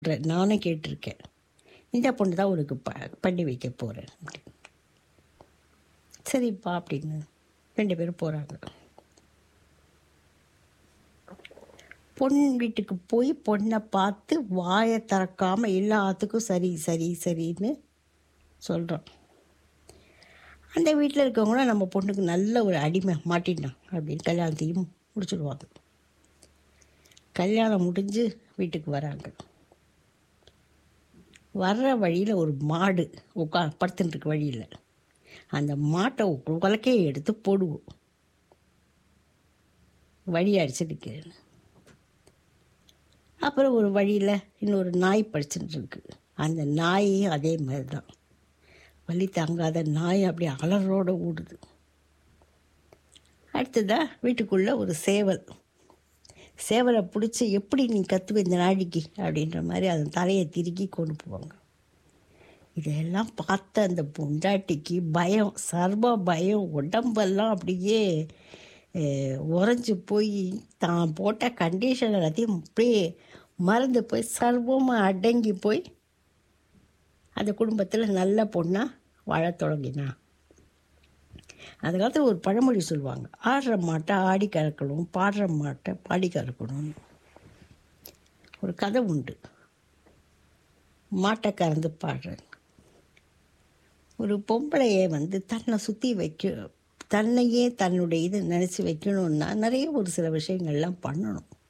சொல்கிறேன் நானே கேட்டிருக்கேன் இந்த பொண்ணு தான் உனக்கு ப பண்ணி வைக்க போகிறேன் அப்படின்னு சரிப்பா அப்படின்னு ரெண்டு பேரும் போகிறாங்க பொன் வீட்டுக்கு போய் பொண்ணை பார்த்து வாயை திறக்காமல் எல்லாத்துக்கும் சரி சரி சரின்னு சொல்கிறோம் அந்த வீட்டில் இருக்கவங்களும் நம்ம பொண்ணுக்கு நல்ல ஒரு அடிமை மாட்டினான் அப்படின்னு கல்யாணத்தையும் முடிச்சுடுவாங்க கல்யாணம் முடிஞ்சு வீட்டுக்கு வராங்க வர்ற வழியில் ஒரு மாடு உட்கா படுத்துட்டு இருக்க வழியில் அந்த மாட்டை உலக்கையை எடுத்து போடுவோம் வழி அடிச்சு நிற்கிறேன் அப்புறம் ஒரு வழியில் இன்னொரு நாய் படிச்சுட்டு இருக்கு அந்த நாயும் அதே மாதிரி தான் வலி தாங்காத நாய் அப்படியே அலறோடு ஓடுது அடுத்ததாக வீட்டுக்குள்ளே ஒரு சேவல் சேவலை பிடிச்சி எப்படி நீ கற்றுவ இந்த நாளைக்கு அப்படின்ற மாதிரி அதன் தலையை திருக்கி கொண்டு போவாங்க இதெல்லாம் பார்த்த அந்த பொண்டாட்டிக்கு பயம் சர்வ பயம் உடம்பெல்லாம் அப்படியே உறைஞ்சி போய் தான் போட்ட கண்டிஷன் எல்லாத்தையும் அப்படியே மறந்து போய் சர்வமாக அடங்கி போய் அந்த குடும்பத்தில் நல்ல பொண்ணாக வாழத் தொடங்கினா அந்த காலத்தில் ஒரு பழமொழி சொல்லுவாங்க ஆடுற மாட்டை ஆடி கறக்கணும் பாடுற மாட்டை பாடி கறக்கணும் ஒரு கதை உண்டு மாட்டை கறந்து பாடுறேன் ஒரு பொம்பளையை வந்து தன்னை சுற்றி வைக்க தன்னையே தன்னுடைய இது நினச்சி வைக்கணுன்னா நிறைய ஒரு சில விஷயங்கள்லாம் பண்ணணும்